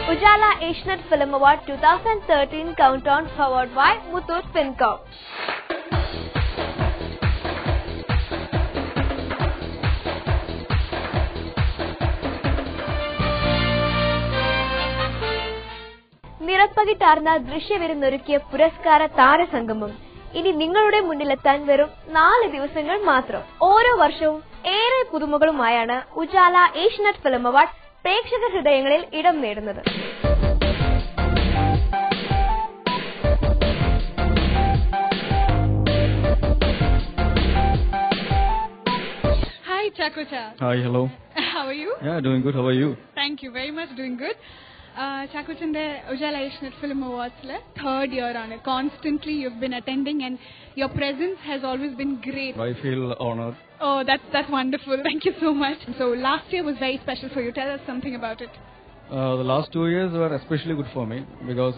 Ujala Asianet Film Award 2013 Countdown powered by Muthoot Fincom. നിറപ്പകിട്ടാർന്ന ദൃശ്യവിരുന്നൊരുക്കിയ പുരസ്കാര താരസംഗമം ഇനി നിങ്ങളുടെ മുന്നിലെത്താൻ വെറും നാല് ദിവസങ്ങൾ മാത്രം ഓരോ വർഷവും ഏറെ പുതുമകളുമായാണ് ഉജാല ഏഷ്യനെറ്റ് ഫിലിം അവാർഡ് പ്രേക്ഷക ഹൃദയങ്ങളിൽ ഇടം നേടുന്നത് Hi, Chakocha. Hi, hello. How are you? Yeah, doing good. How are you? Thank you very much. Doing good. ചാക്കോച്ചന്റെ ഉജാല ഏഷ്യനെറ്റ് ഫിലിം അവാർഡ്സിൽ തേർഡ് ഇയർ ആണ് constantly you been attending and your presence has always been great I feel honored. Oh, that's that's wonderful. Thank you so much. So last year was very special for you. Tell us something about it. Uh, the last two years were especially good for me because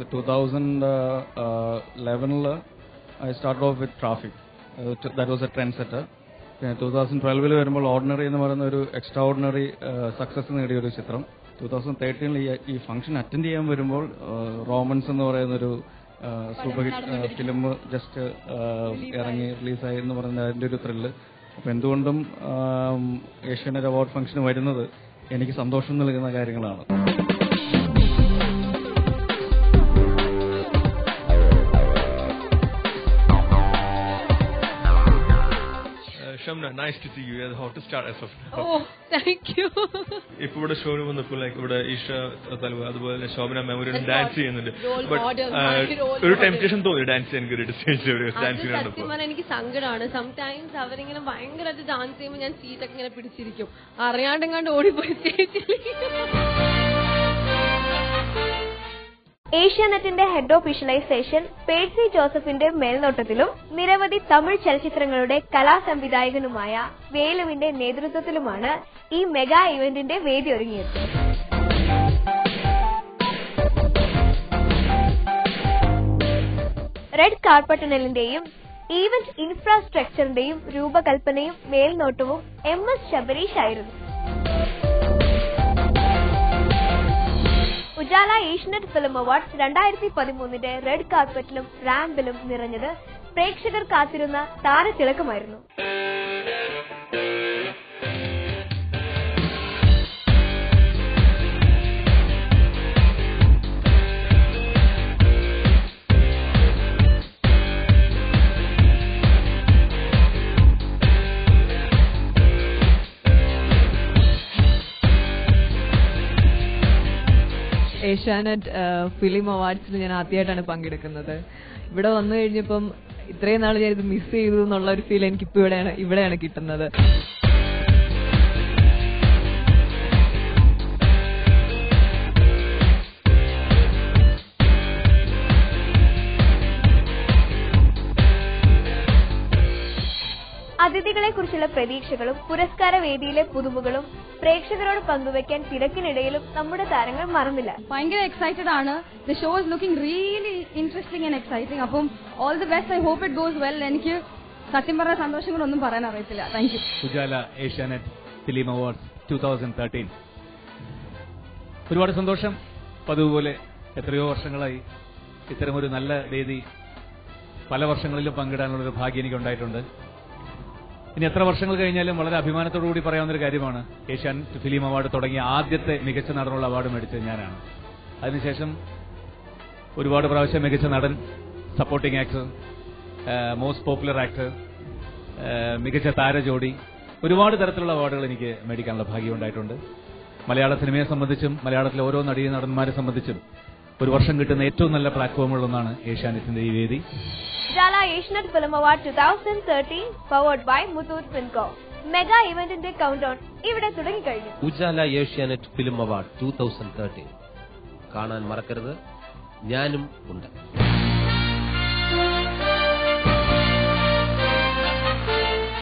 2011 I started off with traffic. Uh, t- that was a trendsetter. പിന്നെ two thousand ട്വൽവിൽ വരുമ്പോൾ ordinary എന്ന് പറയുന്ന ഒരു extra ordinary success നേടിയ ഒരു ചിത്രം two thousand തേർട്ടീനിൽ ഈ ഫംഗ്ഷൻ അറ്റൻഡ് ചെയ്യാൻ വരുമ്പോൾ റോമൻസ് എന്ന് പറയുന്ന ഒരു സൂപ്പർ ഹിറ്റ് ഫിലിം ജസ്റ്റ് ഇറങ്ങി റിലീസായി എന്ന് പറയുന്ന അതിന്റെ ഒരു ത്രില്ല് അപ്പൊ എന്തുകൊണ്ടും ഏഷ്യാനെറ്റ് അവാർഡ് ഫംഗ്ഷന് വരുന്നത് എനിക്ക് സന്തോഷം നൽകുന്ന കാര്യങ്ങളാണ് Uh, Shamna, nice to see you. You're the hottest star as of now. Oh, thank you. ഇപ്പൊ ഇവിടെ ഷോന് വന്നപ്പോൾ ലൈക്ക് ഇവിടെ ഈഷ തലവ അതുപോലെ ശോഭന മാം ഒരു ഡാൻസ് ചെയ്യുന്നുണ്ട് ബട്ട് ഒരു ടെംപ്റ്റേഷൻ തോന്നി ഡാൻസ് ചെയ്യാൻ കയറിയിട്ട് സ്റ്റേജിൽ ഒരു അത് ഡാൻസ് സത്യം കണ്ടപ്പോൾ പറഞ്ഞാൽ എനിക്ക് സങ്കടമാണ് സംടൈംസ് അവരിങ്ങനെ ഭയങ്കരമായിട്ട് ഡാൻസ് ചെയ്യുമ്പോൾ ഞാൻ സീറ്റൊക്കെ ഇങ്ങനെ പിടിച്ചിരിക്കും അറിയാണ്ടെങ്ങാണ്ട് ഓടിപ്പോയി സ്റ്റേജിൽ ഏഷ്യാനെറ്റിന്റെ ഹെഡ് ഓഫ് വിഷ്വലൈസേഷൻ പേഴ്സി ജോസഫിന്റെ മേൽനോട്ടത്തിലും നിരവധി തമിഴ് ചലച്ചിത്രങ്ങളുടെ കലാസംവിധായകനുമായ വേലുവിന്റെ നേതൃത്വത്തിലുമാണ് ഈ മെഗാ ഇവന്റിന്റെ വേദി ഒരുങ്ങിയത് റെഡ് കാർപ്പറ്റനലിന്റെയും ഈവന്റ് ഇൻഫ്രാസ്ട്രക്ചറിന്റെയും രൂപകൽപ്പനയും മേൽനോട്ടവും എം എസ് ശബരീഷ് ആയിരുന്നു ഉജാല ഏഷ്യനെറ്റ് ഫിലിം അവാർഡ്സ് രണ്ടായിരത്തി പതിമൂന്നിന്റെ റെഡ് കാർപ്പറ്റിലും റാമ്പിലും നിറഞ്ഞത് പ്രേക്ഷകർ കാത്തിരുന്ന താരതിളക്കമായിരുന്നു ഏഷ്യാനെറ്റ് ഫിലിം അവാർഡ്സിൽ ഞാൻ ആദ്യമായിട്ടാണ് പങ്കെടുക്കുന്നത് ഇവിടെ വന്നു കഴിഞ്ഞപ്പം ഇത്രയും നാൾ ഞാൻ ഇത് മിസ് ചെയ്തു എന്നുള്ള ഒരു ഫീൽ എനിക്ക് ഇപ്പൊ ഇവിടെയാണ് ഇവിടെയാണ് കിട്ടുന്നത് അതിഥികളെ കുറിച്ചുള്ള പ്രതീക്ഷകളും പുരസ്കാര വേദിയിലെ പുതുമകളും പ്രേക്ഷകരോട് പങ്കുവെക്കാൻ തിരക്കിനിടയിലും നമ്മുടെ താരങ്ങൾ മറന്നില്ല ഭയങ്കര എക്സൈറ്റഡ് ആണ് the show is looking really interesting and exciting അപ്പം all the best I hope it goes well എനിക്ക് സത്യം പറഞ്ഞ സന്തോഷങ്ങളൊന്നും പറയാൻ അറിയത്തില്ല thank you Ujala Asianet film awards two thousand thirteen ഒരുപാട് സന്തോഷം പതിവ് പോലെ എത്രയോ വർഷങ്ങളായി ഇത്തരമൊരു നല്ല വേദി പല വർഷങ്ങളിലും പങ്കിടാനുള്ള ഒരു ഭാഗ്യം എനിക്ക് ഉണ്ടായിട്ടുണ്ട് ഇനി എത്ര വർഷങ്ങൾ കഴിഞ്ഞാലും വളരെ അഭിമാനത്തോടു കൂടി പറയാവുന്ന ഒരു കാര്യമാണ് ഏഷ്യാനെറ്റ് ഫിലിം അവാർഡ് തുടങ്ങിയ ആദ്യത്തെ മികച്ച നടനുള്ള അവാർഡ് മേടിച്ചത് ഞാനാണ് അതിനുശേഷം ഒരുപാട് പ്രാവശ്യം മികച്ച നടൻ supporting actor most popular actor മികച്ച താരജോഡി ഒരുപാട് തരത്തിലുള്ള അവാർഡുകൾ എനിക്ക് മേടിക്കാനുള്ള ഭാഗ്യം ഉണ്ടായിട്ടുണ്ട് മലയാള സിനിമയെ സംബന്ധിച്ചും മലയാളത്തിലെ ഓരോ നടീ നടന്മാരെ സംബന്ധിച്ചും ഒരു വർഷം കിട്ടുന്ന ഏറ്റവും നല്ല പ്ലാറ്റ്ഫോമുകളൊന്നാണ് ഏഷ്യാനെറ്റിന്റെ ഈ വേദി Ujala Asianet film award two thousand thirteen powered by Muthoot Fincorp mega ഇവന്റിന്റെ കൗണ്ട് ഡൗൺ ഇവിടെ തുടങ്ങിക്കഴിഞ്ഞു Ujala Asianet film award two thousand thirteen കാണാൻ മറക്കരുത് ഞാനും ഉണ്ട്